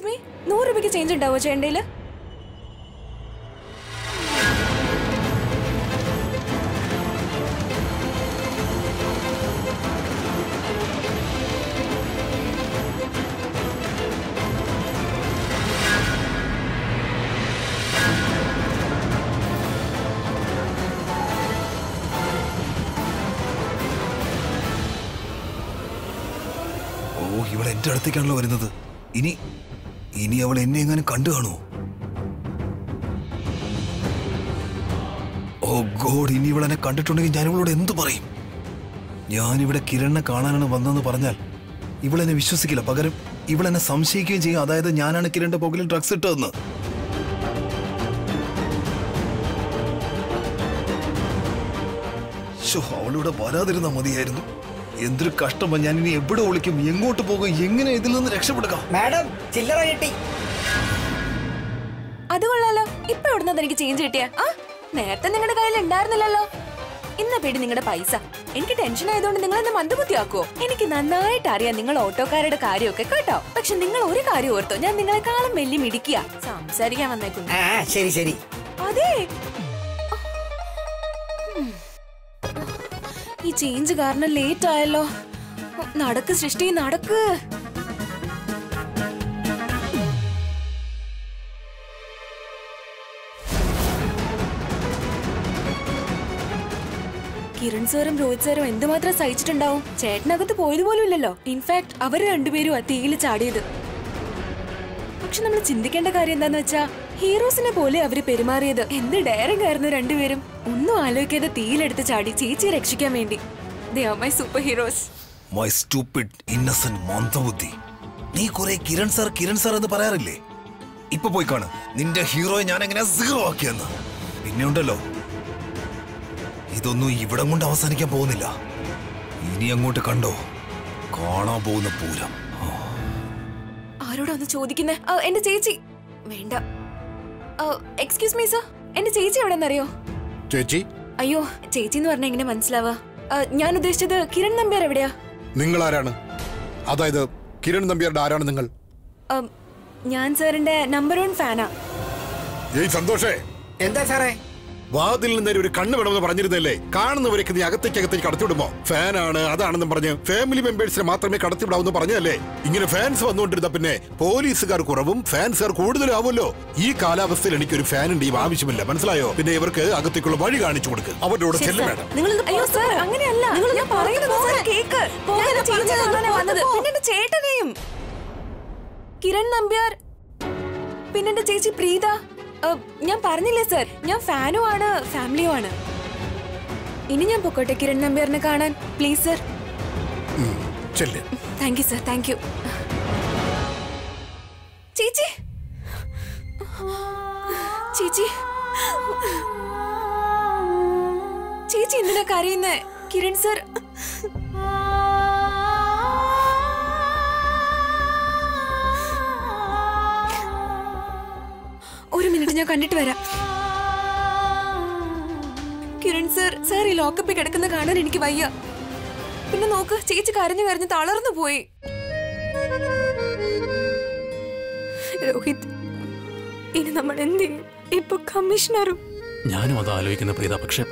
Excuse me നൂറ് രൂപയ്ക്ക് change ഉണ്ടാവോ ചേണ്ടയില് ഓ ഇവൾ എന്റെ അടുത്തേക്കാണല്ലോ വരുന്നത് ഇനി ഇനി അവൾ എന്നെ എങ്ങനെ കണ്ടു കാണുമോ ഓ ഗോഡ് ഇനി ഇവൾ എന്നെ കണ്ടിട്ടുണ്ടെങ്കിൽ ഞാൻ ഇവളോട് എന്ത് പറയും ഞാനിവിടെ കിരണിനെ കാണാനാണ് വന്നതെന്ന് പറഞ്ഞാൽ ഇവളെന്നെ വിശ്വസിക്കില്ല പകരം ഇവളെന്നെ സംശയിക്കുകയും ചെയ്യും അതായത് ഞാനാണ് കിരണിന്റെ പോക്കലിൽ ഡ്രഗ്സ് ഇട്ടതെന്ന് ശോ, അവളിവിടെ വരാതിരുന്നാ മതിയായിരുന്നു എന്തൊരു കഷ്ടമാ ഞാൻ ഇനി എവിടെ വിളിക്കും എങ്ങോട്ട് പോകും എങ്ങനെ ഇതിൽ നിന്ന് രക്ഷപ്പെടുക മാഡം ചില്ലറ കിട്ടി അത് കൊള്ളാലോ ഇപ്പൊ എവിടുന്നത് എനിക്ക് ചേഞ്ച് കിട്ടിയ ആ നേരത്തെ നിങ്ങളുടെ കയ്യിൽ ഉണ്ടായിരുന്നില്ലല്ലോ ഇന്ന പേടി നിങ്ങളുടെ പൈസ എനിക്ക് ടെൻഷൻ ആയതുകൊണ്ട് നിങ്ങൾ എന്നെ മന്ദബുദ്ധിയാക്കുവോ എനിക്ക് നന്നായിട്ട് അറിയാം നിങ്ങൾ ഓട്ടോക്കാരുടെ കാര്യമൊക്കെ കേട്ടോ പക്ഷെ നിങ്ങൾ ഒരു കാര്യം ഓർത്തോ ഞാൻ നിങ്ങളെക്കാളും വലിയ മിടിക്കുക സംസാരിക്കാൻ വന്നേക്കുന്നു ആ ശരി ശരി അതെ ഉം. ഈ ചേഞ്ച് കാരണം ലേറ്റ് ആയല്ലോ നടക്ക് സൃഷ്ടി നടക്ക് കിരൺ സാറും രോഹിത് സാറും എന്തുമാത്രം സഹിച്ചിട്ടുണ്ടാവും ചേട്ടനകത്ത് പോയതുപോലും ഇല്ലല്ലോ ഇൻഫാക്ട് അവര് രണ്ടുപേരും ആ തീയിൽ ചാടിയത് പക്ഷെ നമ്മൾ ചിന്തിക്കേണ്ട കാര്യം എന്താന്ന് വെച്ചാ ഹീറോസിനെ പോലെ അവര് പെരുമാറിയത് എന്ത് ഡയറിംഗ് ആയിരുന്നു രണ്ടുപേരും ഒന്നും ആലോചിക്കാതെ തീയിലെടുത്ത് ചാടി ചേച്ചിയെ രക്ഷിക്കാൻ വേണ്ടി they are my super heroes my stupid innocent മന്ദബുദ്ധി നീ കുറെ കിരൺ സാർ കിരൺ സാർ എന്ന് പറയാറില്ലേ ഇപ്പൊ പോയി കാണ് നിന്റെ ഹീറോയെ ഞാൻ എങ്ങനെ സീറോ ആക്കിയെന്ന് പിന്നെ ഉണ്ടല്ലോ ഇതൊന്നും ഇവിടം കൊണ്ട് അവസാനിക്കാൻ പോകുന്നില്ല ഇനി അങ്ങോട്ട് കണ്ടോ കാണാൻ പോകുന്ന പൂരം ആരോടാ ഒന്ന് ചോദിക്കുന്നേ ആ, എന്റെ ചേച്ചി വേണ്ട എക്സ്ക്യൂസ് മീ സർ എന്റെ ചേച്ചി എവിടെന്നറിയോ ചേച്ചി അയ്യോ ചേച്ചി എന്ന് പറഞ്ഞ എങ്ങനെ മനസ്സിലാവാ ആ, ഞാൻ ഉദ്ദേശിച്ചത് കിരൺ നമ്പ്യാർ എവിടെയാ നിങ്ങൾ ആരാണ് അതായത് കിരൺ നമ്പ്യാരുടെ ആരാണ് നിങ്ങൾ ആ, ഞാൻ സാറിന്റെ നമ്പർ വൺ ഫാനാ ഏയ് സന്തോഷേ എന്താ സാറേ വാതിലിന് നേരെ ഒരു കണ്ണ് വേണമെന്ന് പറഞ്ഞിരുന്നല്ലേ കാണുന്നവരൊക്കെ നീ അകത്തേക്ക് അകത്തേക്ക് കടത്തിവിടുമോ ഫാനാണ് അതാണെന്നും പറഞ്ഞ് ഫാമിലി മെമ്പേഴ്സിനെ മാത്രമേ കടത്തിവിടാവൂന്ന് പറഞ്ഞല്ലേ ഇങ്ങനെ ഫാൻസ് വന്നുകൊണ്ടിരുന്ന പിന്നെ പോലീസുകാർ കുറവും ഫാൻസുകാർ കൂടുതലും ആവുമല്ലോ ഈ കാലാവസ്ഥയിൽ എനിക്കൊരു ഫാൻ ടീം ആവശ്യമില്ല മനസ്സിലായോ പിന്നെ ഇവർക്ക് അകത്തേക്കുള്ള വഴി കാണിച്ചു കൊടുക്ക് അവരുടെ കൂടെ ചെല്ലും വേണം അയ്യോ സാർ അങ്ങനെയല്ല ഞാൻ പറയുന്നത് സാർ കേക്ക് ഞാൻ എന്റെ ചേച്ചിയെ കാണാനാ വന്നത് പിന്നെ എന്റെ ചേട്ടനെയും കിരൺ നമ്പ്യാർ പിന്നെ എന്റെ ചേച്ചി പ്രീത ആ, ഞാൻ പറഞ്ഞില്ലേ സാർ ഞാൻ ഫാനും ആണ് ഫാമിലിയും ആണ് ഇനി ഞാൻ പൊക്കോട്ടെ കിരൺ നമ്പ്യാറിനെ കാണാൻ പ്ലീസ് സർ ചെല്ല് thank you sir thank you ചേച്ചി ചേച്ചി ചേച്ചി എന്തിനാ കരയുന്നേ കിരൺ സർ ഒരു മിനിറ്റ് ഞാൻ കണ്ടിട്ട് വരാം കിരൺ സർ സാർ ഈ ലോക്കപ്പിൽ കിടക്കുന്ന കാണാൻ എനിക്ക് വയ്യ പിന്നെ നോക്ക് ചേച്ചി കരഞ്ഞു കരഞ്ഞ് തളർന്നു പോയി രോഹിത് ഇനി നമ്മൾ എന്ത് ചെയ്യും ഇപ്പൊ കമ്മീഷണറും ഞാനും അത് ആലോചിക്കുന്ന പ്രീത പക്ഷെ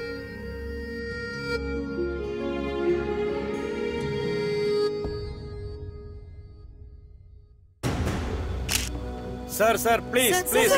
സർ സർ പ്ലീസ് പ്ലീസ്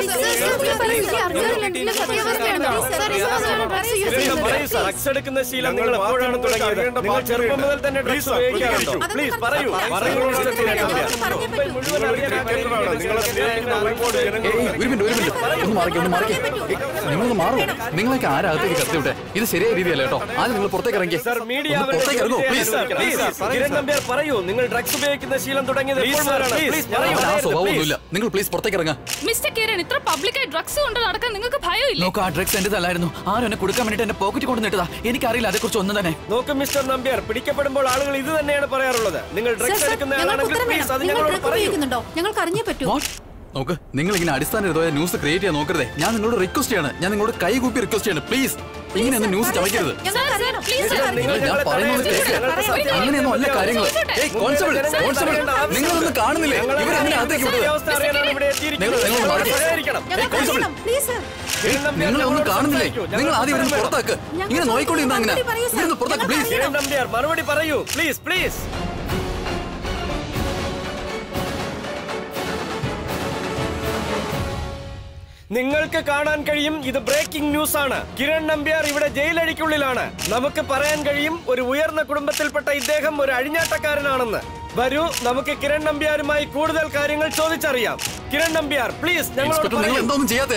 പറയൂ സർ ഡ്രഗ്സ് എടുക്കുന്ന ശീലം നിങ്ങൾ എപ്പോഴാണ് തുടങ്ങിയത് നിങ്ങൾ ചെറുപ്പം മുതൽ തന്നെ ഡ്രഗ്സ് ഉപയോഗിക്കാറുണ്ടോ പ്ലീസ് പറയൂ പറയൂ മിസ്റ്റർ തിരക്കഥ. മുംബൈ മുഴുവൻ അറിയാൻ ആഗ്രഹിക്കുന്ന ഒരു മിനിറ്റ് ഒരു മിനിറ്റ് ഒന്ന് മാറിക്കേ ഒന്ന് മാറിക്കേ നിങ്ങളൊന്ന് മാറൂ നിങ്ങളൊക്കെ ആരാകത്തേക്ക് കത്തിവിട്ടെ ഇത് ശരിയായ രീതിയല്ല കേട്ടോ ആദ്യം നിങ്ങൾ പുറത്തേക്ക് ഇറങ്ങി സർ മീഡിയ ഒന്ന് പുറത്തേക്ക് ഇറങ്ങൂ പ്ലീസ് കിരൺ നമ്പ്യാർ പറയൂ നിങ്ങൾ ഡ്രഗ്സ് ഉപയോഗിക്കുന്ന ശീലം തുടങ്ങിയത് എപ്പോഴാണ് പ്ലീസ് പറയൂ ആ സ്വഭാവമൊന്നുമില്ല നിങ്ങൾ പ്ലീസ് പുറത്തേക്ക് ഇറങ്ങാം മിസ്റ്റർ കിരൺ ഇത്ര പബ്ലിക്കായി ഡ്രഗ്സ് കൊണ്ട് നടക്കാൻ നിങ്ങൾക്ക് ഭയമില്ലേ നോക്ക് ആ ഡ്രഗ്സ് എന്റെ തല്ലായിരുന്നു ആരും എന്നെ കൊടുക്കാൻ വേണ്ടിട്ട് എന്റെ പോക്കറ്റ് കൊണ്ട് നിട്ടതാ എനിക്കറിയില്ല അതേക്കുറിച്ച് ഒന്നും തന്നെ നോക്ക് മിസ്റ്റർ നമ്പ്യാർ പിടിക്കപ്പെടുമ്പോൾ ആളുകൾ ഇത് തന്നെയാണ് പറയാറുള്ളത് നിങ്ങൾ ഡ്രഗ്സ് എടുക്കുന്ന ആളാണെങ്കിൽ പ്ലീസ് അത് ഞങ്ങളോട് പറയൂ ഞങ്ങൾക്ക് അറിഞ്ഞേ പറ്റൂ What? നോക്ക് നിങ്ങൾ ഇങ്ങനെ അടിസ്ഥാന ന്യൂസ് ക്രിയേറ്റ് ചെയ്യാൻ നോക്കരുതേ ഞാൻ നിങ്ങളോട് റിക്വസ്റ്റ് ചെയ്യാണ് ഞാൻ നിങ്ങളോട് കൈകൂപ്പി റിക്വസ്റ്റ് ചെയ്യാണ് പ്ലീസ് ഇങ്ങനെയൊന്നും ന്യൂസ് ചമയ്ക്കരുത് സാർ, സാർ, please, ചേട്ടാ, സാർ. നിങ്ങൾ ഞാൻ പറയുന്നത് കേൾക്ക്. അങ്ങനെയൊന്നും അല്ല കാര്യങ്ങൾ ഏയ് കോൺസ്റ്റബിൾ കോൺസ്റ്റബിൾ നിങ്ങളൊന്നും കാണുന്നില്ലേ ഇവരെന്തിനാ അകത്തേക്ക് വിട്ടത് നിങ്ങൾ നിങ്ങൾ മാറി. ഏയ് കോൺസ്റ്റബിൾ ഏയ്, നിങ്ങളൊന്നും കാണുന്നില്ലേ നിങ്ങൾ ആദ്യം ഇവരൊന്ന് പുറത്താക്ക് ഇങ്ങനെ നോയിക്കൊണ്ടിരുന്ന അങ്ങനെ ഇവരൊന്ന് പുറത്താക്ക് പ്ലീസ് കിരൺ നമ്പ്യാർ മറുപടി പറയൂ പ്ലീസ് പ്ലീസ് നിങ്ങൾക്ക് കാണാൻ കഴിയും ഇത് ബ്രേക്കിംഗ് ന്യൂസ് ആണ് കിരൺ നമ്പ്യാർ ഇവിടെ ജയിലഴിക്കുള്ളിലാണ് നമുക്ക് പറയാൻ കഴിയും ഒരു ഉയർന്ന കുടുംബത്തിൽപ്പെട്ട ഇദ്ദേഹം ഒരു അഴിഞ്ഞാട്ടക്കാരനാണെന്ന് വരൂ നമുക്ക് കിരൺ നമ്പ്യാരുമായി കൂടുതൽ കാര്യങ്ങൾ ചോദിച്ചറിയാം കിരൺ നമ്പ്യാർ പ്ലീസ് ഞങ്ങളോട് ഇൻസ്പെക്ടർ നിങ്ങൾ പറയൂ എന്തോന്നും ചെയ്യാത്തേ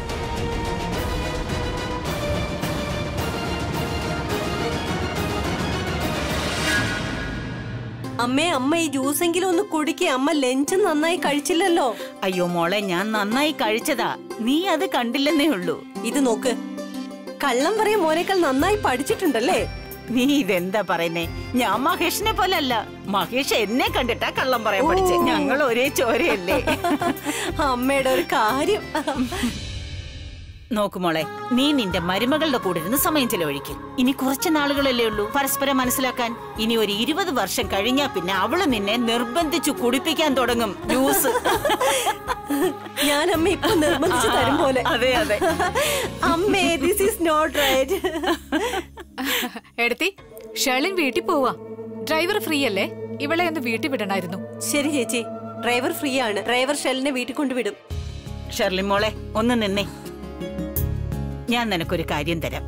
അമ്മേ അമ്മ ഈ ജ്യൂസെങ്കിലും ഒന്ന് കുടിക്കേ അമ്മ ലഞ്ച് നന്നായി കഴിച്ചില്ലല്ലോ അയ്യോ മോളെ ഞാൻ നന്നായി കഴിച്ചതാ നീ അത് കണ്ടില്ലെന്നേ ഉള്ളൂ ഇത് നോക്ക് കള്ളം പറയാൻ മോനേക്കാൾ നന്നായി പഠിച്ചിട്ടുണ്ടല്ലേ നീ ഇതെന്താ പറയുന്നേ ഞാൻ മഹേഷിനെ പോലല്ല മഹേഷ് എന്നെ കണ്ടിട്ടാ കള്ളം പറയാൻ പഠിച്ചേ ഞങ്ങൾ ഒരേ ചോരയല്ലേ അമ്മയുടെ ഒരു കാര്യം നോക്ക് മോളെ നീ നിന്റെ മരുമകളുടെ കൂടെ ഇരുന്ന് സമയം ചെലവഴിക്കും ഇനി കുറച്ച് നാളുകളല്ലേ ഉള്ളൂ പരസ്പരം മനസ്സിലാക്കാൻ ഇനി ഒരു ഇരുപത് വർഷം കഴിഞ്ഞാ പിന്നെ അവള് നിന്നെ നിർബന്ധിച്ചു കുടിപ്പിക്കാൻ തുടങ്ങും ജ്യൂസ് ഞാൻ അമ്മ ഇപ്പൊ നിർബന്ധിച്ചു തരും പോലെ അതെ അതെ അമ്മേ ദിസ് ഈസ് നോട്ട് റൈറ്റ് എടുത്തി ഷേളിൻ വീട്ടിൽ പോവാ ഡ്രൈവർ ഫ്രീ അല്ലേ ഇവളെ ഒന്ന് വീട്ടിൽ വിടണായിരുന്നു ശരി ചേച്ചി ഡ്രൈവർ ഫ്രീ ആണ് ഡ്രൈവർ ഷെല്ലിനെ വീട്ടിൽ കൊണ്ടുവിടും ഷെർലി മോളെ ഒന്ന് നിന്നേ ഞാൻ നിനക്കൊരു കാര്യം തരാം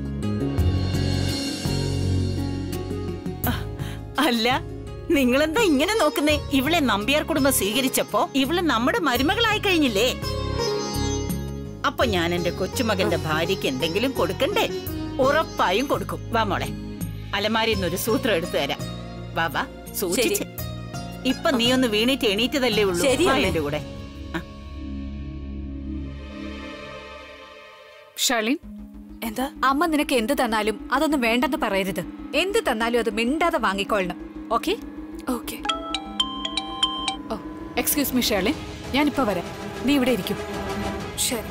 അഹ്, അല്ല നിങ്ങളെന്താ ഇങ്ങനെ നോക്കുന്നേ ഇവളെ നമ്പ്യാർ കുടുംബം സ്വീകരിച്ചപ്പോ ഇവള് നമ്മുടെ മരുമകളായി കഴിഞ്ഞില്ലേ അപ്പൊ ഞാൻ എന്റെ കൊച്ചുമകന്റെ ഭാര്യയ്ക്ക് എന്തെങ്കിലും കൊടുക്കണ്ടേ ഉറപ്പായും കൊടുക്കും വാ മോളെ അലമാരിന്ന് ഒരു സൂത്രം എടുത്തു തരാം വാ വാ സൂക്ഷിച്ച് ഇപ്പൊ നീ ഒന്ന് വീണിട്ട് എണീറ്റതല്ലേ ഉള്ളൂ ശരി, വാ അമ്മേ. എന്റെ കൂടെ ഷർലിൻ എന്താ അമ്മ നിനക്ക് എന്ത് തന്നാലും അതൊന്നും വേണ്ടെന്ന് പറയരുത് എന്ത് തന്നാലും അത് മിണ്ടാതെ വാങ്ങിക്കൊള്ളണം okay okay oh excuse me Sherlin ഞാനിപ്പോ വരാം നീ ഇവിടെ ഇരിക്കും ശരി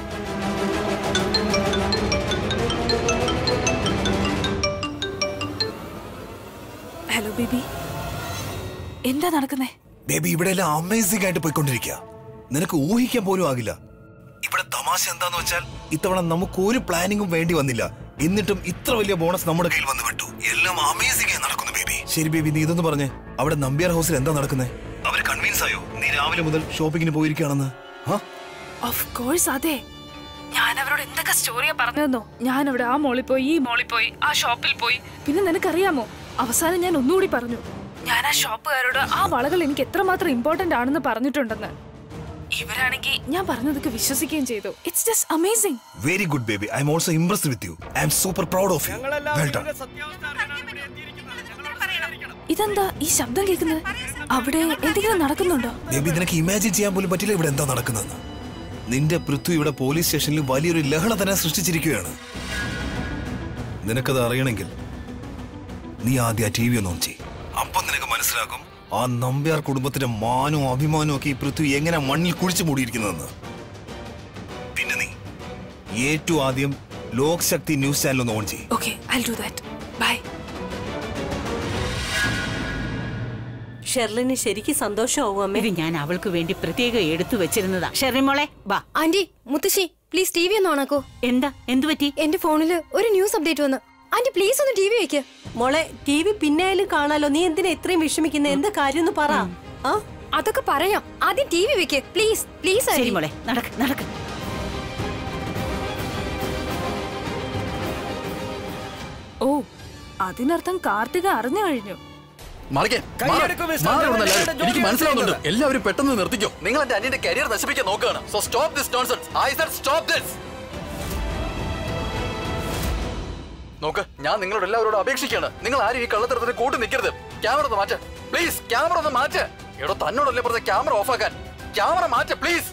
ഹലോ ബേബി എന്താ നടക്കുന്നേ ബേബി ഇവിടെ എല്ലാം അമേസിംഗ് ആയിട്ട് പോയിക്കൊണ്ടിരിക്കുക നിനക്ക് ഊഹിക്കാൻ പോലും ആകില്ല ഇവിടെ തമാശ എന്താന്ന് വെച്ചാൽ ഇത്തവണ നമുക്ക് ഒരു പ്ലാനിങ്ങും വേണ്ടി വന്നില്ല എന്നിട്ടും ഇത്ര വലിയ ബോണസ് നമ്മുടെ കയ്യിൽ വന്നു വിട്ടു എല്ലാം അമേസിംഗ് ആയി നടക്കുന്നു ബേബി ശരി ബേബി നീ ഇതൊന്ന് പറഞ്ഞേ അവിടെ നമ്പ്യാർ ഹൗസിൽ എന്താ നടക്കുന്നത് അവര് കൺവിൻസ് ആയോ നീ രാവിലെ മുതൽ ഷോപ്പിങ്ങിന് പോയിരിക്കുകയാണെന്ന് ആ ഓഫ് കോഴ്സ് അതെ ഞാൻ അവരോട് എന്തൊക്കെ സ്റ്റോറിയാ പറഞ്ഞതെന്നോ ഞാൻ അവിടെ ആ മോളിൽ പോയി ഈ മോളിൽ പോയി ആ ഷോപ്പിൽ പോയി പിന്നെ നിനക്കറിയാമോ അവസാനം ഞാൻ ഒന്നുകൂടി പറഞ്ഞു ഞാൻ ആ ഷോപ്പുകാരോട് ആ വളകൾ എനിക്ക് എത്രമാത്രം ഇമ്പോർട്ടന്റ് ആണെന്ന് പറഞ്ഞിട്ടുണ്ടെന്ന് ഇവരാണെങ്കിൽ ഞാൻ പറഞ്ഞതൊക്കെ വിശ്വസിക്കുകയും ചെയ്തു it's just amazing very good baby I'm also impressed with you I'm super proud of you well done സത്യാവസ്ഥ അറിയാനാണ് ഇവിടെ എത്തിയിരിക്കുന്നത്. ഞങ്ങളോട് പറയണം. ഇതെന്താ ഈ ശബ്ദം കേൾക്കുന്നത് അവിടെ എന്തെങ്കിലും നടക്കുന്നുണ്ടോ ബേബി നിനക്ക് ഇമാജിൻ ചെയ്യാൻ പോലും പറ്റില്ല ഇവിടെ എന്താ നടക്കുന്നതെന്ന് നിന്റെ പൃഥ്വി ഇവിടെ പോലീസ് സ്റ്റേഷനിൽ വലിയൊരു ലഹള തന്നെ സൃഷ്ടിച്ചിരിക്കുകയാണ് നിനക്കത് അറിയണമെങ്കിൽ നീ ആദ്യം ആ ടി വി ഒന്ന് ഓൺ ചെയ് അപ്പൊ നിനക്ക് മനസ്സിലാകും ആ നമ്പ്യാർ കുടുംബത്തിന്റെ മാനവും അഭിമാനവും ഒക്കെ ഈ പൃഥ്വി എങ്ങനെ മണ്ണിൽ കുഴിച്ചു മൂടിയിരിക്കുന്നതെന്ന് പിന്നെ നീ ഏറ്റവും ആദ്യം ലോക് ശക്തി ന്യൂസ് ചാനൽ ഒന്ന് ഓൺ ചെയ്യും okay I do that bye ഷെർലിന് ശരിക്കും സന്തോഷമാവും അമ്മേ ഇത് ഞാൻ അവൾക്ക് വേണ്ടി പ്രത്യേകം എടുത്തു വെച്ചിരുന്നതാ ഷെറി മോളെ വാ ആന്റി മുത്തശ്ശി പ്ലീസ് ടി വി ഒന്ന് ഓണാക്കോ എന്താ എന്തു പറ്റി എന്റെ ഫോണില് ഒരു ന്യൂസ് അപ്ഡേറ്റ് വന്നു ആന്റി പ്ലീസ് ഒന്ന് ടി വി വെക്ക് മോളെ ടി വി പിന്നായാലും കാണാലോ നീ എന്തിനാ ഇത്രയും വിഷമിക്കുന്ന എന്താ കാര്യം ഒന്ന് പറ ആ അതൊക്കെ പറയാം ആദ്യം ടി വി വെക്ക് പ്ലീസ് പ്ലീസ് ശരി മോളെ നടക്ക് നടക്ക് ഓ അതിനർത്ഥം കാർത്തിക അറിഞ്ഞു കഴിഞ്ഞു മറിക്കേ കൈയെടുക്കൂ, മിസ്റ്റർ. മാറി ഇവിടുന്ന് എല്ലാവരും. ജോലി എനിക്ക് മനസ്സിലാവുന്നുണ്ട് ചെയ്യുന്നത്. എല്ലാവരും പെട്ടെന്ന് നിർത്തിക്കോ നിങ്ങൾ എന്റെ അനിയന്റെ കരിയർ നശിപ്പിക്കാൻ നോക്കുകയാണ് so stop this nonsense I said stop this നോക്ക് ഞാൻ നിങ്ങളോട് എല്ലാവരോടും അപേക്ഷിക്കുകയാണ് നിങ്ങൾ ആരും ഈ കള്ളത്തരത്തിന് കൂട്ടി നിൽക്കരുത് ക്യാമറ ഒന്ന് മാറ്റ് പ്ലീസ് ക്യാമറ ഒന്ന് മാറ്റ് എടോ തന്നോടല്ലേ പറഞ്ഞ ക്യാമറ ഓഫ് ആക്കാൻ ക്യാമറ മാറ്റ് പ്ലീസ്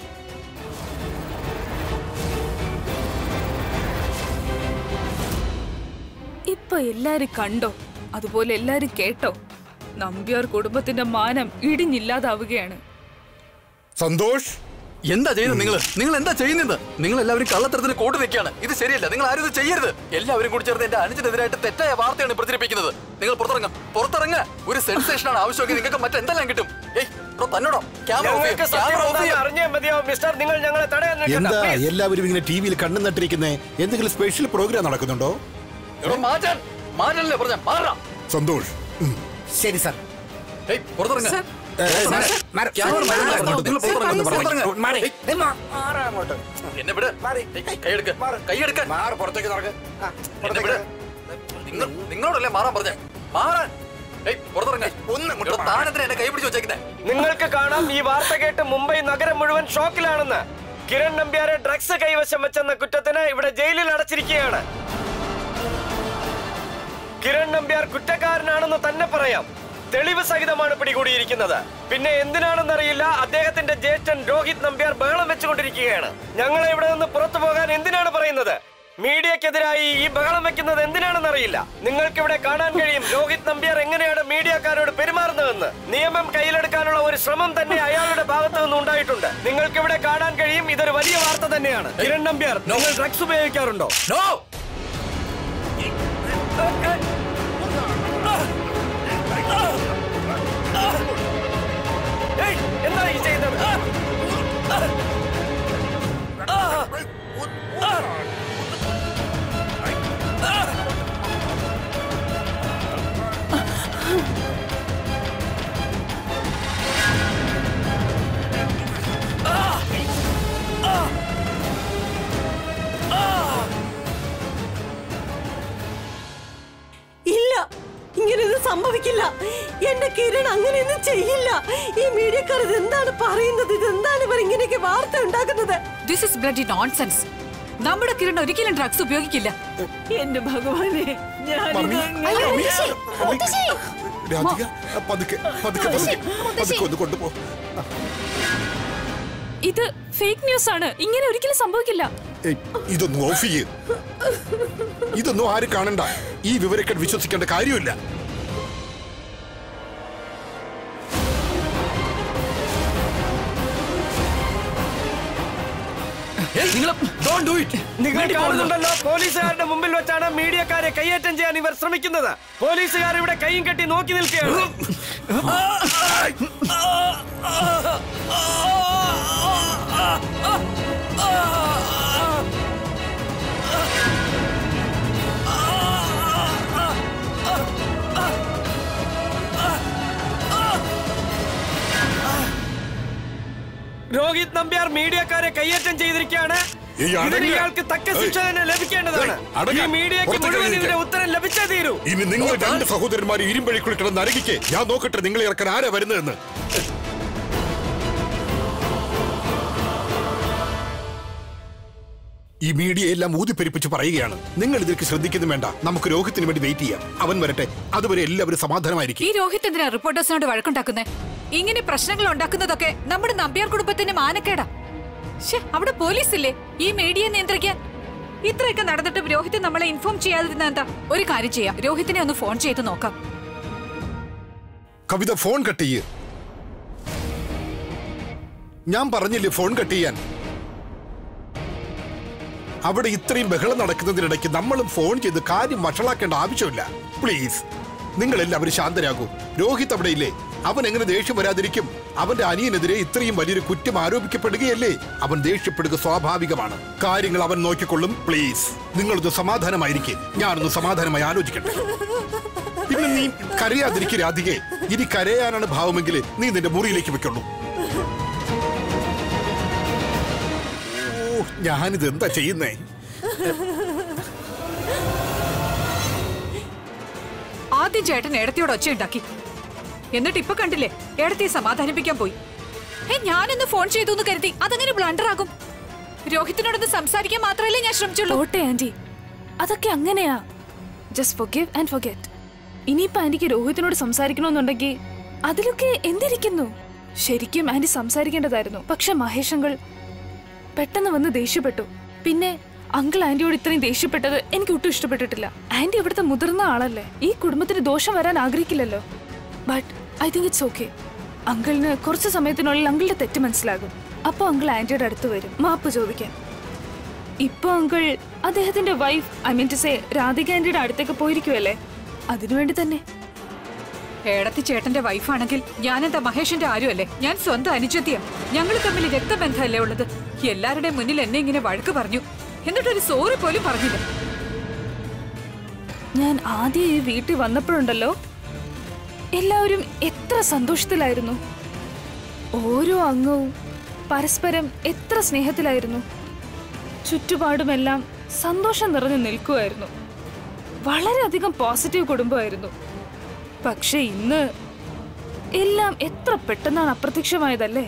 ഇപ്പൊ എല്ലാരും കണ്ടോ അതുപോലെ എല്ലാരും കേട്ടോ നമ്പ്യാർ കുടുംബത്തിന്റെ മാനം ഇടിഞ്ഞില്ലാതാവുകയാണ് സന്തോഷ് എന്താ ചെയ്യുന്നത് നിങ്ങൾ നിങ്ങൾ എന്താ ചെയ്യുന്നത് നിങ്ങൾ എല്ലാവരും കള്ളത്തരത്തിന് കൂട്ടു നിൽക്കുകയാണ് ഇത് ശരിയല്ല നിങ്ങൾ ആരും ഇത് ചെയ്യരുത് എല്ലാവരും കൂടി ചേർന്ന് എന്റെ അനുജനെതിരായിട്ട് തെറ്റായ വാർത്തയാണ് പ്രചരിപ്പിക്കുന്നത് നിങ്ങൾ പുറത്തിറങ്ങ പുറത്തിറങ്ങ ഒരു സെൻസേഷൻ ആണ് ആവശ്യമെങ്കിൽ നിങ്ങൾക്ക് മറ്റെന്തെല്ലാം കിട്ടും ഏയ് ബ്രോ തന്നോടോ ക്യാമറ ഓഫ് ഞങ്ങൾക്ക് ചെയ്യ്, ക്യാമറ ഓഫ് സത്യം ചെയ്യ്. അറിഞ്ഞേ മതിയാവും മിസ്റ്റർ നിങ്ങൾ ഞങ്ങളെ തടയാൻ നിൽക്കണ്ട. എന്താ Please. എല്ലാവരും ഇങ്ങനെ ടി വിയിൽ കണ്ണു നട്ടിരിക്കുന്നേ എന്തെങ്കിലും സ്പെഷ്യൽ പ്രോഗ്രാം നടക്കുന്നുണ്ടോ എടോ, മാറ്റാൻ മാറ്റാനല്ലേ പറഞ്ഞ മാറാം സന്തോഷ് ഉം. ശരി സാർ ഏയ് പുറത്തിറങ്ങ ഏ, സാർ, മാറ്. ക്യാമറ സാർ, മാറ്റാൻ മാറ്. നിങ്ങൾ പുറത്തിറങ്ങുന്നു പുറത്തിറങ്ങ മാറി. ഏയ്, ഏ, മാ- മാറ് അങ്ങോട്ട്. എന്നെ വിട് മാറി. ഏയ്, കൈയെടുക്ക് കൈയെടുക്കാൻ മാറ്, പുറത്തേക്ക് നടക്ക്. ആ, എന്നെ പുറത്തേക്ക് വിട് നടക്ക്. നിങ്ങൾ നിങ്ങളോടല്ലേ മാറാൻ പറഞ്ഞേ മാറാൻ ഏയ് പുറത്തിറങ്ങ ഒന്ന് ഇങ്ങോട്ട് എടോ, താനെന്തിനാ എന്നെ കൈ പിടിച്ച് വെച്ചേക്കുന്നേ നിങ്ങൾക്ക് കാണാം ഈ വാർത്ത കേട്ട് മുംബൈ നഗരം മുഴുവൻ ഷോക്കിലാണെന്ന് കിരൺ നമ്പ്യാരെ ഡ്രഗ്സ് കൈവശം വെച്ചെന്ന കുറ്റത്തിന് ഇവിടെ ജയിലിൽ അടച്ചിരിക്കുകയാണ് കിരൺ നമ്പ്യാർ കുറ്റക്കാരനാണെന്ന് തന്നെ പറയാം തെളിവ് സഹിതമാണ് പിടികൂടിയിരിക്കുന്നത് പിന്നെ എന്തിനാണെന്നറിയില്ല അദ്ദേഹത്തിന്റെ ജ്യേഷ്ഠൻ രോഹിത് നമ്പ്യാർ ബഹളം വെച്ചുകൊണ്ടിരിക്കുകയാണ് ഞങ്ങളെ ഇവിടെ നിന്ന് പുറത്തു പോകാൻ എന്തിനാണ് പറയുന്നത് മീഡിയക്കെതിരായി ഈ ബഹളം വെക്കുന്നത് എന്തിനാണെന്നറിയില്ല നിങ്ങൾക്ക് ഇവിടെ കാണാൻ കഴിയും രോഹിത് നമ്പ്യാർ എങ്ങനെയാണ് മീഡിയക്കാരോട് പെരുമാറുന്നതെന്ന് നിയമം കയ്യിലെടുക്കാനുള്ള ഒരു ശ്രമം തന്നെ അയാളുടെ ഭാഗത്തു നിന്ന് ഉണ്ടായിട്ടുണ്ട് നിങ്ങൾക്ക് ഇവിടെ കാണാൻ കഴിയും ഇതൊരു വലിയ വാർത്ത തന്നെയാണ് കിരൺ നമ്പ്യാർ നിങ്ങൾ ഡ്രഗ്സ് ഉപയോഗിക്കാറുണ്ടോ നോ ഏയ്, എന്താ ഈ ചെയ്യുന്നത് ആ! ആ! ആ! ഇല്ല ഇങ്ങനെയൊന്നും സംഭവിക്കില്ല എന്റെ കിരൺ അങ്ങനെയൊന്നും ചെയ്യില്ല ഈ മീഡിയക്കാർ ഇത് എന്താണ് പറയുന്നത് ഇത് എന്താണ് ഇവർ ഇങ്ങനെയൊക്കെ വാർത്ത ഉണ്ടാക്കുന്നത് ദിസ് ഇസ് ബ്ലഡി നോൺസെൻസ് നമ്മുടെ കിരൺ ഒരിക്കലും ഡ്രഗ്സ് ഉപയോഗിക്കില്ല എന്റെ ഭഗവാനെ മമ്മി, അയ്യോ, മമ്മി, മുത്തശ്ശി, മമ്മി. മുത്തശ്ശി. രാധിക പതുക്കെ പതുക്കെ പതുക്കെ പതുക്കെ ഒന്ന് കൊണ്ടുപോ ഇത് ഫേക്ക് ന്യൂസ് ആണ് ഇങ്ങനെ ഒരിക്കലും സംഭവിക്കില്ല ഏയ്, ഇതൊന്നും ഓഫ് ചെയ്യ് ഇതൊന്നും ആരും കാണണ്ട ഈ വിവരക്കേട് വിശ്വസിക്കേണ്ട കാര്യമില്ല ഏയ് നിങ്ങൾ ഡോണ്ട് ഡു ഇറ്റ് നിങ്ങൾ കാണുന്നുണ്ടല്ലോ പോലീസുകാരുടെ മുമ്പിൽ വെച്ചാണ് മീഡിയക്കാരെ കയ്യേറ്റം ചെയ്യാൻ ഇവർ ശ്രമിക്കുന്നത് പോലീസുകാർ ഇവിടെ കൈയും കെട്ടി നോക്കി നിൽക്കുകയാണ് രോഹിത് നമ്പ്യാർ മീഡിയക്കാരെ കയ്യേറ്റം ചെയ്തിരിക്കുകയാണ് ഈ അടങ്ങ്. ഇതിന് ഇയാൾക്ക് തക്ക ശിക്ഷ തന്നെ ലഭിക്കേണ്ടതാണ് ഏയ്, അടങ്ങ്. ഈ മീഡിയക്ക് പുറത്തേക്ക് മുഴുവൻ ഇരിക്ക്. ഇതിന്റെ ഉത്തരം ലഭിച്ചേ തീരൂ ഇനി നിങ്ങൾ രണ്ട് സഹോദരന്മാർ ഇരുമ്പഴിക്കുള്ളിൽ കിടന്ന് അരകിക്ക് ഞാൻ നോക്കട്ടെ നിങ്ങൾ ഇറക്കാൻ ആരാ വരുന്നതെന്ന് ഈ മീഡിയ എല്ലാം ഊതിപ്പെരിപ്പിച്ച് പറയുകയാണ് നിങ്ങൾ ഇതിലേക്ക് ശ്രദ്ധിക്കുന്നു വേണ്ട നമുക്ക് രോഹിത്തിന് വേണ്ടി വെയിറ്റ് ചെയ്യാം അവൻ വരട്ടെ അതുവരെ എല്ലാവരും സമാധാനമായിരിക്കും ഈ രോഹിത് എന്തിനാ റിപ്പോർട്ടേഴ്സിനോട് വഴക്കുണ്ടാക്കുന്നേ ഇങ്ങനെ പ്രശ്നങ്ങൾ ഉണ്ടാക്കുന്നതൊക്കെ നമ്മുടെ നമ്പ്യാർ കുടുംബത്തിന് മാനക്കേടാ ശ്ശെ, അവിടെ പോലീസ് ഇല്ലേ ഈ മീഡിയ നിയന്ത്രിക്കാൻ ഇത്രയൊക്കെ നടന്നിട്ട് രോഹിത് നമ്മളെ ഇൻഫോം ചെയ്യാതിരുന്ന എന്താ ഒരു കാര്യം ചെയ്യാം രോഹിത്തിനെ ഒന്ന് ഫോൺ ചെയ്ത് നോക്കാം കവിത ഫോൺ കട്ട് ചെയ്യ് ഞാൻ പറഞ്ഞില്ലേ ഫോൺ കട്ട് ചെയ്യാൻ അവിടെ ഇത്രയും ബഹളം നടക്കുന്നതിനിടയ്ക്ക് നമ്മളും ഫോൺ ചെയ്ത് കാര്യം വഷളാക്കേണ്ട ആവശ്യമില്ല പ്ലീസ് നിങ്ങൾ എല്ലാവരും ശാന്തരാകൂ രോഹിത് അവിടെ ഇല്ലേ അവൻ എങ്ങനെ ദേഷ്യം വരാതിരിക്കും അവന്റെ അനിയനെതിരെ ഇത്രയും വലിയൊരു കുറ്റം ആരോപിക്കപ്പെടുകയല്ലേ അവൻ ദേഷ്യപ്പെടുക സ്വാഭാവികമാണ് കാര്യങ്ങൾ അവൻ നോക്കിക്കൊള്ളും പ്ലീസ് നിങ്ങളൊന്ന് സമാധാനമായിരിക്കെ ഞാനൊന്ന് സമാധാനമായി ആലോചിക്കട്ടെ പിന്നെ നീ കരയാതിരിക്കും രാധികെ ഇനി കരയാനാണ് ഭാവമെങ്കിൽ നീ നിന്റെ മുറിയിലേക്ക് വെക്കുള്ളൂ ഓ ഞാനിത് എന്താ ചെയ്യുന്നേ ആദ്യം ചേട്ടൻ ഏടത്തിയോട് ഒച്ചയുണ്ടാക്കി എന്നിട്ട് ഇപ്പൊ കണ്ടില്ലേ ഏടത്തിയെ സമാധാനിപ്പിക്കാൻ പോയി ഏ ഞാനൊന്ന് ഫോൺ ചെയ്തു എന്ന് കരുതി അതങ്ങനെ ബ്ലണ്ടർ ആകും രോഹിത്തിനോടൊന്ന് സംസാരിക്കാൻ മാത്രമല്ലേ ഞാൻ ശ്രമിച്ചുള്ളൂ ഓട്ടെ ആന്റി അതൊക്കെ അങ്ങനെയാ ജസ്റ്റ് forgive ആൻഡ് forget ഇനിയിപ്പോ ആന്റിക്ക് രോഹിത്തിനോട് സംസാരിക്കണമെന്നുണ്ടെങ്കിൽ അതിലൊക്കെ എന്തിരിക്കുന്നു ശരിക്കും ആന്റി സംസാരിക്കേണ്ടതായിരുന്നു പക്ഷെ മഹേഷ് അങ്കിൾ പെട്ടെന്ന് വന്ന് ദേഷ്യപ്പെട്ടു പിന്നെ അങ്കിൾ ആന്റിയോട് ഇത്രയും ദേഷ്യപ്പെട്ടത് എനിക്ക് ഒട്ടും ഇഷ്ടപ്പെട്ടിട്ടില്ല ആന്റി ഇവിടുത്തെ മുതിർന്ന ആളല്ലേ ഈ കുടുംബത്തിന് ദോഷം വരാൻ ആഗ്രഹിക്കില്ലല്ലോ but I think it's okay അങ്കിളിന് കുറച്ച് സമയത്തിനുള്ളിൽ അങ്കിളുടെ തെറ്റ് മനസ്സിലാകും അപ്പൊ അങ്കിൾ ആന്റിയുടെ അടുത്ത് വരും മാപ്പ് ചോദിക്കാൻ ഇപ്പൊ അങ്കിൾ അദ്ദേഹത്തിന്റെ wife I mean to say Radhika ആന്റിയുടെ അടുത്തേക്ക് പോയിരിക്കുവല്ലേ അതിനുവേണ്ടി തന്നെ ഏടത്തി ചേട്ടന്റെ വൈഫാണെങ്കിൽ ഞാനെന്താ മഹേഷിന്റെ ആരുമല്ലേ ഞാൻ സ്വന്തം അനുജത്തിയ ഞങ്ങൾ തമ്മിൽ രക്തബന്ധമല്ലേ ഉള്ളത് എല്ലാവരുടെയും മുന്നിൽ എന്നെ ഇങ്ങനെ വഴക്ക് പറഞ്ഞു എന്നിട്ടൊരു സോറി പോലും പറഞ്ഞില്ല ഞാൻ ആദ്യം ഈ വീട്ടിൽ വന്നപ്പോഴുണ്ടല്ലോ എല്ലാവരും എത്ര സന്തോഷത്തിലായിരുന്നു ഓരോ അംഗവും പരസ്പരം എത്ര സ്നേഹത്തിലായിരുന്നു ചുറ്റുപാടുമെല്ലാം സന്തോഷം നിറഞ്ഞു നിൽക്കുമായിരുന്നു വളരെയധികം പോസിറ്റീവ് കുടുംബമായിരുന്നു പക്ഷെ ഇന്ന് എല്ലാം എത്ര പെട്ടെന്നാണ് അപ്രത്യക്ഷമായതല്ലേ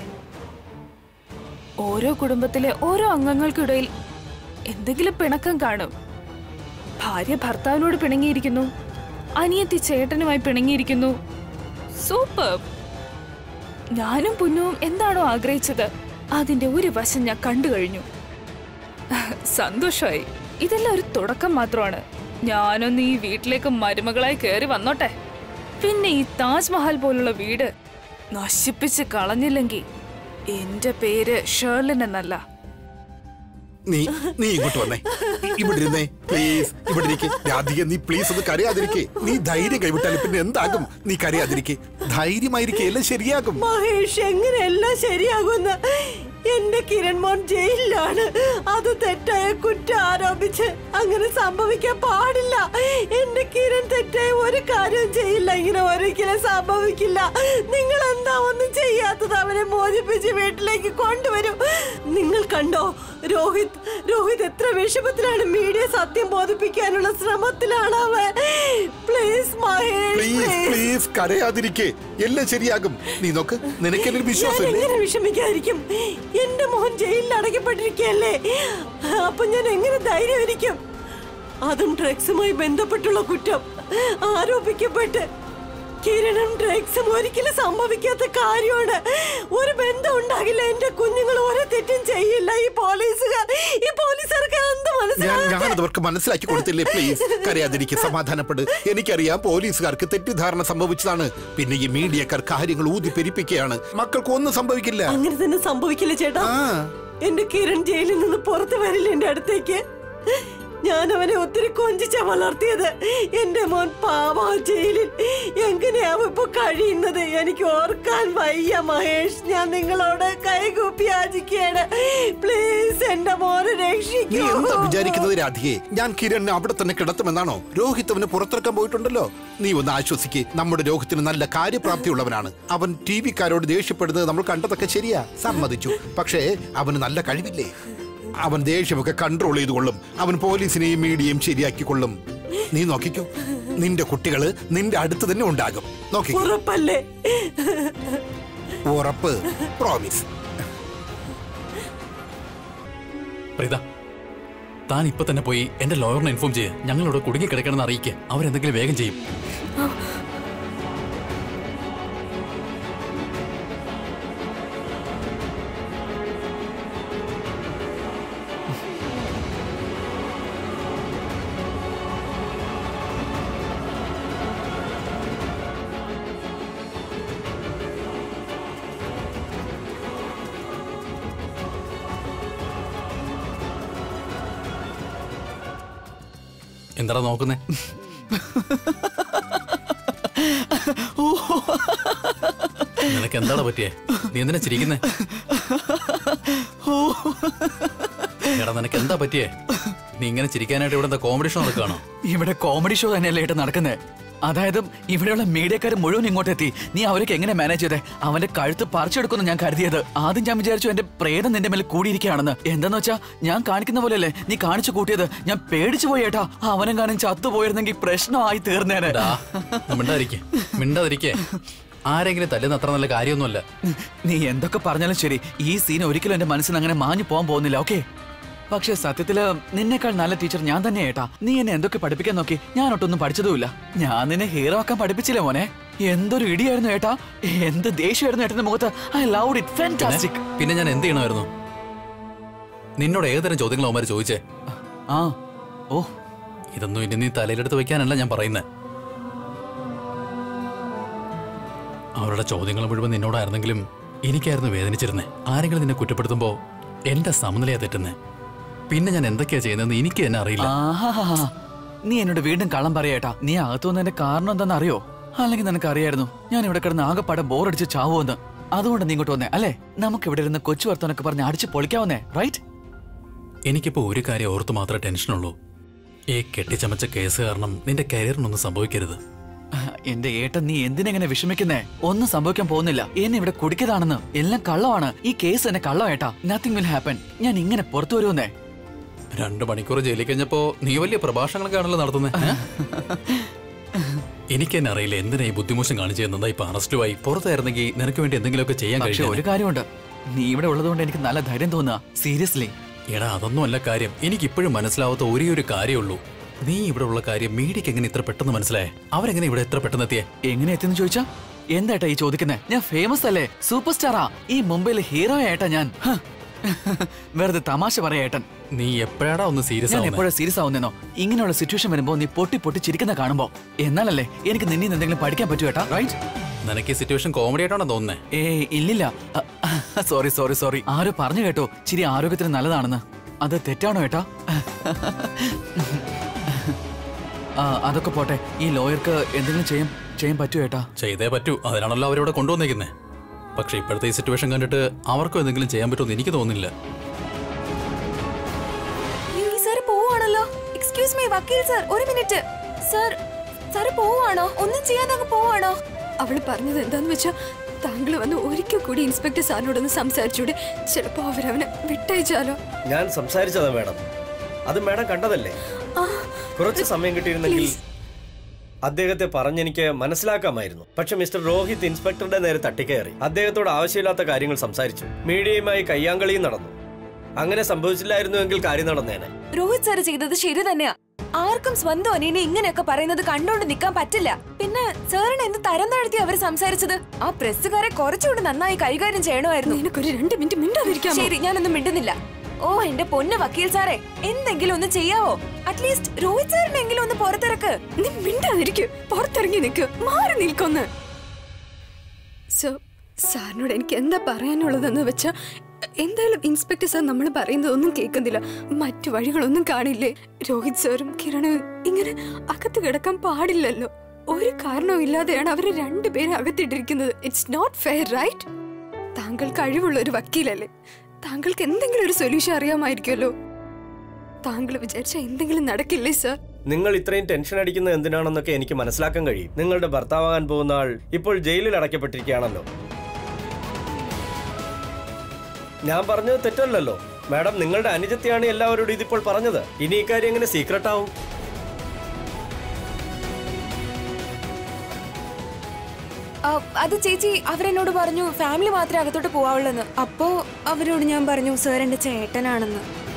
ഓരോ കുടുംബത്തിലെ ഓരോ അംഗങ്ങൾക്കിടയിൽ എന്തെങ്കിലും പിണക്കം കാണും ഭാര്യ ഭർത്താവിനോട് പിണങ്ങിയിരിക്കുന്നു അനിയത്തി ചേട്ടനുമായി പിണങ്ങിയിരിക്കുന്നു സൂപ്പർ ഞാനും പുന്നുവും എന്താണോ ആഗ്രഹിച്ചത് അതിന്റെ ഒരു വശം ഞാൻ കണ്ടു കഴിഞ്ഞു സന്തോഷമായി ഇതെല്ലാം ഒരു തുടക്കം മാത്രമാണ് ഞാനൊന്ന് ഈ വീട്ടിലേക്ക് മരുമകളായി കയറി വന്നോട്ടെ പിന്നെ ഈ താജ്മഹൽ പോലുള്ള വീട് നശിപ്പിച്ച് കളഞ്ഞില്ലെങ്കിൽ എന്റെ പേര് ഷേർലിൻ എന്നല്ല നീ നീ ഇങ്ങോട്ട് വന്നേ ഇ- ഇവിടെ ഇരുന്നേ പ്ലീസ് ഇവിടെ ഇരിക്കെ രാധിക നീ പ്ലീസ് ഒന്ന് കരയാതിരിക്കെ നീ ധൈര്യം കൈവിട്ടാൽ പിന്നെ എന്താകും നീ കരയാതിരിക്കെ ധൈര്യമായിരിക്കെ എല്ലാം ശരിയാകും മഹേഷ് എങ്ങനെ എല്ലാം ശരിയാകുന്ന എന്റെ കിരൺ മോൻ ജയിലിലാണ് അത് തെറ്റായ കുറ്റം ആരോപിച്ച് അങ്ങനെ സംഭവിക്കാൻ പാടില്ല എന്റെ കിരൺ തെറ്റായ ഒരു കാര്യവും ചെയ്യില്ല ഇങ്ങനെ ഒരിക്കലും സംഭവിക്കില്ല നിങ്ങൾ എന്താ ഒന്നും ചെയ്യാത്തത് അവനെ മോചിപ്പിച്ച് വീട്ടിലേക്ക് കൊണ്ടുവരും നിങ്ങൾ കണ്ടോ രോഹിത് രോഹിത് എത്ര വിഷമത്തിലാണ് മീഡിയ സത്യം ബോധിപ്പിക്കാനുള്ള ശ്രമത്തിലാണ് അവൻ please Mahesh please please. Please കരയാതിരിക്കെ എല്ലാം ശരിയാകും നീ നോക്ക് നിനക്കെന്നെ ഞാൻ വിശ്വാസമില്ലേ എങ്ങനെ വിഷമിക്കാതിരിക്കും എന്റെ മോൻ ജയിലിൽ അടയ്ക്കപ്പെട്ടിരിക്കുകയല്ലേ അപ്പൊ ഞാൻ എങ്ങനെ ധൈര്യമായിരിക്കും അതും ഡ്രഗ്സുമായി ബന്ധപ്പെട്ടുള്ള കുറ്റം ആരോപിക്കപ്പെട്ട് കിരണും ഡ്രഗ്സും ഒരിക്കലും സംഭവിക്കാത്ത കാര്യമാണ് ഒരു ബന്ധം ഉണ്ടാകില്ല എന്റെ കുഞ്ഞുങ്ങൾ ഒരു തെറ്റും ചെയ്യില്ല ഈ പോലീസുകാർ ഈ പോലീസുകാർക്ക് എന്ത് ഞാൻ മനസ്സിലാകാത്ത ഞാനത് അവർക്ക് മനസ്സിലാക്കി കൊടുത്തില്ലേ പ്ലീസ് കരയാതിരിക്കെ സമാധാനപ്പെട് എനിക്കറിയാം പോലീസുകാർക്ക് തെറ്റിദ്ധാരണ സംഭവിച്ചതാണ് പിന്നെ ഈ മീഡിയക്കാർ കാര്യങ്ങൾ ഊതി പെരിപ്പിക്കുകയാണ് മക്കൾക്ക് ഒന്നും സംഭവിക്കില്ല അങ്ങനെ തന്നെ സംഭവിക്കില്ല ചേട്ടാ ആ. എന്റെ കിരൺ ജയിലിൽ നിന്ന് പുറത്തു വരില്ല എന്റെ അടുത്തേക്ക് ഞാൻ അവനെ ഒത്തിരി കൊഞ്ചിച്ച വളർത്തിയത് എന്റെ മോൻ പാവ ജയിലിൽ എങ്ങനെയാവും ഇപ്പൊ കഴിയുന്നത് എനിക്ക് ഓർക്കാൻ വയ്യ മഹേഷ് ഞാൻ നിങ്ങളോട് കൈകൂപ്പി യാചിക്കുകയാണ് പ്ലീസ് എന്റെ മോനെ നീ രക്ഷിക്കൂ എന്താ വിചാരിക്കുന്നത് രാധികയെ ഞാൻ കിരണിനെ അവിടെ തന്നെ കിടത്തുമെന്നാണോ രോഹിത് അവന് പുറത്തിറക്കാൻ പോയിട്ടുണ്ടല്ലോ നീ ഒന്ന് ആശ്വസിക്ക് നമ്മുടെ രോഹിത്തിന് നല്ല കാര്യപ്രാപ്തിയുള്ളവനാണ് അവൻ ടി വിക്കാരോട് ദേഷ്യപ്പെടുന്നത് നമ്മൾ കണ്ടതൊക്കെ ശരിയാ സമ്മതിച്ചു പക്ഷേ അവന് നല്ല കഴിവില്ലേ അവൻ ദേഷ്യമൊക്കെ കൺട്രോൾ ചെയ്തുകൊള്ളും അവൻ പോലീസിനെയും മീഡിയയും ശരിയാക്കിക്കൊള്ളും നീ നോക്കിക്കോ നിന്റെ കുട്ടികള് നിന്റെ അടുത്ത് തന്നെ ഉണ്ടാകും നോക്കിക്കോ ഉറപ്പല്ലേ ഉറപ്പ് പ്രോമിസ് പ്രീത താൻ ഇപ്പൊ തന്നെ പോയി എന്റെ ലോയറിനെ ഇൻഫോം ചെയ്യ് ഞങ്ങളോട് കുടുങ്ങി കിടക്കണമെന്ന് അറിയിക്കുക അവരെന്തെങ്കിലും വേഗം ചെയ്യും എന്താടാ നോക്കുന്നേ നിനക്ക് എന്താടാ പറ്റിയേ നീ എന്തിനാ ചിരിക്കുന്നേ എടാ നിനക്ക് എന്താ പറ്റിയേ നീ ഇങ്ങനെ ചിരിക്കാനായിട്ട് ഇവിടെ എന്താ കോമഡി ഷോ നടക്കുകയാണോ ഇവിടെ കോമഡി ഷോ തന്നെയല്ലേ ഏട്ടാ നടക്കുന്നത് അതായത് ഇവിടെയുള്ള മീഡിയക്കാർ മുഴുവൻ ഇങ്ങോട്ട് എത്തി നീ അവരൊക്കെ എങ്ങനെ മാനേജ് ചെയ്തേ അവന്റെ കഴുത്ത് പറിച്ചെടുക്കുന്നു ഞാൻ കരുതിയത് ആദ്യം ഞാൻ വിചാരിച്ചു എന്റെ പ്രേതം നിന്റെ മേലെ കൂടിയിരിക്കുകയാണെന്ന് എന്താന്ന് വെച്ചാ ഞാൻ കാണിക്കുന്ന പോലെയല്ലേ നീ കാണിച്ചു കൂട്ടിയത് ഞാൻ പേടിച്ചു പോയി ഏട്ടാ അവനും കാണും ചത്തുപോയിരുന്നെങ്കിൽ പ്രശ്നമായി തീർന്നേനെ എടാ, മിണ്ടാതിരിക്കെ മിണ്ടാതിരിക്കേ ആരെങ്കിലും തല്ലുന്ന അത്ര നല്ല കാര്യമൊന്നുമല്ല നീ എന്തൊക്കെ പറഞ്ഞാലും ശരി ഈ സീൻ ഒരിക്കലും എന്റെ മനസ്സിൽ നിന്ന് അങ്ങനെ മാഞ്ഞു പോകാൻ പോകുന്നില്ല ഓക്കെ പക്ഷെ സത്യത്തില് നിന്നേക്കാൾ നല്ല ടീച്ചർ ഞാൻ തന്നെ ഏട്ടാ നീ എന്നെ എന്തൊക്കെ പഠിപ്പിക്കാൻ നോക്കി ഞാൻ ഒട്ടൊന്നും പഠിച്ചതുമില്ല ഞാൻ നിന്നെ ഹീറോ ആക്കാൻ പഠിപ്പിച്ചില്ല മോനെ എന്തൊരു ഇടിയായിരുന്നു ഏട്ടാ എന്ത് ദേഷ്യമായിരുന്നു ഏട്ടന്റെ മുഖത്ത് ഐ ലവ് ഇറ്റ് ഫാന്റാസ്റ്റിക് പിന്നെ ഞാൻ എന്ത് ചെയ്യണമായിരുന്നു നിന്നോട് ഏതുതരം ചോദ്യങ്ങൾ അവന്മാർ ചോദിച്ചേ ആ ഓ ഇതൊന്നും ഇനി നീ തലയിലെടുത്ത് വെക്കാനല്ല ഞാൻ പറയുന്നത് അവരുടെ ചോദ്യങ്ങൾ മുഴുവൻ നിന്നോടായിരുന്നെങ്കിലും എനിക്കായിരുന്നു വേദനിച്ചിരുന്നേ ആരെങ്കിലും നിന്നെ കുറ്റപ്പെടുത്തുമ്പോ എന്റെ സമനിലയാ തെറ്റുന്നേ പിന്നെ ഞാൻ എന്തൊക്കെയാ ചെയ്യുന്നതെന്ന് എനിക്ക് തന്നെ അറിയില്ല ആഹാഹാഹാ. നീ എന്നോട് വീണ്ടും കള്ളം പറയേട്ടാ നീ അകത്തു വന്നതിന്റെ കാരണം എന്താണെന്ന് അറിയോ അല്ലെങ്കിൽ നിനക്ക് അറിയായിരുന്നു ഞാൻ ഇവിടെ കിടന്ന് ആകെപ്പാടെ ബോറടിച്ച് ചാവുമെന്ന് അതുകൊണ്ട് നീ ഇങ്ങോട്ട് വന്നേ അല്ലേ നമുക്ക് ഇവിടെ ഇരുന്ന് കൊച്ചു വർത്തനൊക്കെ പറഞ്ഞ് അടിച്ച് പൊളിക്കാവുന്നേ റൈറ്റ് എനിക്കിപ്പോ ഒരു കാര്യം ഓർത്ത് മാത്രമേ ടെൻഷനുള്ളൂ ഈ കെട്ടിച്ചമച്ച കേസ് കാരണം നിന്റെ കരിയറിനൊന്നും സംഭവിക്കരുത് എന്റെ ഏട്ടൻ നീ എന്തിനെങ്ങനെ വിഷമിക്കുന്നേ ഒന്നും സംഭവിക്കാൻ പോകുന്നില്ല എന്നെ ഇവിടെ കുടിക്കതാണെന്ന് എല്ലാം കള്ളമാണ് ഈ കേസ് തന്നെ കള്ളം ഏട്ടാ നത്തിങ് വിൽ ഹാപ്പൻ ഞാൻ ഇങ്ങനെ പുറത്തു വരുമെന്നേ രണ്ടു മണിക്കൂർ ജയിലിൽ കഴിഞ്ഞപ്പോ നീ വലിയ പ്രഭാഷണങ്ങളൊക്കെ ആണല്ലോ നടത്തുന്നത് എനിക്ക് തന്നെ അറിയില്ല എന്തിനാ ഈ ബുദ്ധിമോശം കാണിച്ചു തന്നതാ ഇപ്പൊ അറസ്റ്റുമായി പുറത്തായിരുന്നെങ്കിൽ നിനക്ക് വേണ്ടി എന്തെങ്കിലുമൊക്കെ ചെയ്യാൻ പക്ഷെ കഴിയും ഒരു കാര്യമുണ്ട് നീ ഇവിടെ ഉള്ളതുകൊണ്ട് എനിക്ക് നല്ല ധൈര്യം തോന്നുക സീരിയസ്ലി എടാ അതൊന്നും അല്ല കാര്യം എനിക്ക് ഇപ്പോഴും മനസ്സിലാവാത്ത ഒരേ ഒരു കാര്യമുള്ളൂ നീ ഇവിടെ ഉള്ള കാര്യം മീഡിയക്ക് എങ്ങനെ ഇത്ര പെട്ടെന്ന് മനസ്സിലായേ അവരെങ്ങനെ ഇവിടെ എത്ര പെട്ടെന്ന് എത്തിയേ എങ്ങനെ എത്തിയെന്ന് ചോദിച്ചാ എന്തായിട്ടാ ഈ ചോദിക്കുന്നേ ഞാൻ ഫേമസ് അല്ലേ സൂപ്പർ സ്റ്റാറാ ഈ മുംബൈയിലെ ഹീറോ ആയിട്ടാ ഞാൻ ഹ. വെറുതെ തമാശ പറയാ ഏട്ടൻ നീ എപ്പോഴാടാ ഒന്ന് സീരിയസ് ഞാൻ എപ്പോഴാ സീരിയസ് ആവുന്നേനോ ഇങ്ങനെയുള്ള സിറ്റുവേഷൻ വരുമ്പോ നീ പൊട്ടി പൊട്ടി ചിരിക്കുന്ന കാണുമ്പോ എന്നാലല്ലേ എനിക്ക് നിന്നിൽ നിന്ന് എന്തെങ്കിലും പഠിക്കാൻ പറ്റൂ ഏട്ടാ റൈറ്റ് നിനക്ക് ഈ സിറ്റുവേഷൻ കോമഡി ആയിട്ടാണോ തോന്നുന്നേ ഏയ് ഇല്ലില്ല സോറി സോറി സോറി ആരോ പറഞ്ഞു കേട്ടോ ചിരി ആരോഗ്യത്തിന് നല്ലതാണെന്ന് അത് തെറ്റാണോ ഏട്ടാ ആ, അതൊക്കെ പോട്ടെ ഈ ലോയർക്ക് എന്തെങ്കിലും ചെയ്യാൻ ചെയ്യാൻ പറ്റുമോ ഏട്ടാ ചെയ്തേ പറ്റൂ അതിനാണല്ലോ അവരിവിടെ കൊണ്ടുവന്നേക്കുന്നേ പക്ഷെ ഇപ്പോഴത്തെ ഈ സിറ്റുവേഷൻ കണ്ടിട്ട് അവർക്കും എന്തെങ്കിലും ചെയ്യാൻ പറ്റുമെന്ന് എനിക്ക് തോന്നുന്നില്ല ഈ സാർ പോവാണല്ലോ എക്സ്ക്യൂസ് മീ വക്കീൽ സാർ ഒരു മിനിറ്റ് സാർ സാർ പോവാണോ ഒന്നും ചെയ്യാതെ അങ്ങ് പോവാണോ അവള് പറഞ്ഞത് എന്താന്ന് വെച്ചാ താങ്കൾ വന്ന് ഒരിക്കൽ കൂടി ഇൻസ്പെക്ടർ സാറിനോടൊന്ന് സംസാരിച്ചൂടെ ചിലപ്പോ അവരവനെ വിട്ടയച്ചാലോ ഞാൻ സംസാരിച്ചതാ മാഡം അത് മാഡം കണ്ടതല്ലേ കുറച്ച് സമയം കിട്ടിയിരുന്നെങ്കിൽ അദ്ദേഹത്തെ പറഞ്ഞെനിക്ക് മനസ്സിലാക്കാമായിരുന്നു പക്ഷെ മിസ്റ്റർ രോഹിത് ഇൻസ്പെക്ടറുടെ നേരെ തട്ടിക്കയറി അദ്ദേഹത്തോട് ആവശ്യമില്ലാത്ത കാര്യങ്ങൾ സംസാരിച്ചു മീഡിയയുമായി കയ്യാങ്കളിയും നടന്നു അങ്ങനെ സംഭവിച്ചില്ലായിരുന്നുവെങ്കിൽ കാര്യം നടന്നേനെ രോഹിത് സാർ ചെയ്തത് ശരി തന്നെയാ ആർക്കും സ്വന്തം അനിയനെ ഇങ്ങനെയൊക്കെ പറയുന്നത് കണ്ടോണ്ട് നിക്കാൻ പറ്റില്ല പിന്നെ സാറിന് എന്ത് തരം താഴ്ത്തി അവർ സംസാരിച്ചത് ആ പ്രസ്സുകാരെ കുറച്ചുകൂടി നന്നായി കൈകാര്യം ചെയ്യണമായിരുന്നു നിനക്കൊരു രണ്ട് മിനിറ്റ് മിണ്ടാതിരിക്കാമോ ശരി ഞാനൊന്നും മിണ്ടുന്നില്ല ഓ എന്റെ പൊന്ന് വക്കീൽ സാറേ എന്തെങ്കിലും ഒന്ന് ചെയ്യാവോ അറ്റ്ലീസ്റ്റ് രോഹിത് സാറിനെങ്കിലും ഒന്ന് പുറത്തിറക്ക് നീ മിണ്ടാതിരിക്കും പുറത്തിറങ്ങി നിൽക്ക് മാറി നിൽക്കൊന്ന് സോ സാറിനോട് എനിക്ക് എന്താ പറയാനുള്ളതെന്ന് വെച്ചാ എന്തായാലും ഇൻസ്പെക്ടർ സാർ നമ്മൾ പറയുന്നതൊന്നും കേൾക്കുന്നില്ല മറ്റു വഴികളൊന്നും കാണില്ലേ രോഹിത് സാറും കിരണും ഇങ്ങനെ അകത്ത് കിടക്കാൻ പാടില്ലല്ലോ ഒരു കാരണവും ഇല്ലാതെയാണ് അവരെ രണ്ടുപേരും അകത്തിട്ടിരിക്കുന്നത് ഇറ്റ്സ് നോട്ട് ഫെയർ റൈറ്റ് താങ്കൾ കഴിവുള്ള ഒരു വക്കീലല്ലേ താങ്കൾക്ക് എന്തെങ്കിലും ഒരു സൊല്യൂഷൻ അറിയാമായിരിക്കുമല്ലോ താങ്കൾ വിചാരിച്ച എന്തെങ്കിലും നടക്കില്ലേ സാർ നിങ്ങൾ ഇത്രയും ടെൻഷൻ അടിക്കുന്നത് എന്തിനാണെന്നൊക്കെ എനിക്ക് മനസ്സിലാക്കാൻ കഴിയും നിങ്ങളുടെ ഭർത്താവാകാൻ പോകുന്ന ആൾ ഇപ്പോൾ ജയിലിൽ അടയ്ക്കപ്പെട്ടിരിക്കുകയാണല്ലോ ഞാൻ പറഞ്ഞത് തെറ്റല്ലല്ലോ മാഡം നിങ്ങളുടെ അനുജത്തെയാണ് എല്ലാവരോടും ഇതിപ്പോൾ പറഞ്ഞത് ഇനി ഈ കാര്യം എങ്ങനെ സീക്രട്ട് ആവും ആ, അത് ചേച്ചി അവരെന്നോട് പറഞ്ഞു ഫാമിലി മാത്രമേ അകത്തോട്ട് പോവാവുള്ളെന്ന് അപ്പോ അവരോട് ഞാൻ പറഞ്ഞു സാർ എന്റെ ചേട്ടനാണെന്ന്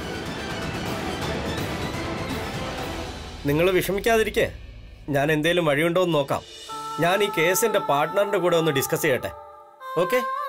നിങ്ങൾ വിഷമിക്കാതിരിക്കേ ഞാൻ എന്തേലും വഴിയുണ്ടോ എന്ന് നോക്കാം ഞാൻ ഈ കേസിന്റെ പാർട്ട്ണറിന്റെ കൂടെ ഒന്ന് ഡിസ്കസ് ചെയ്യട്ടെ ഓക്കെ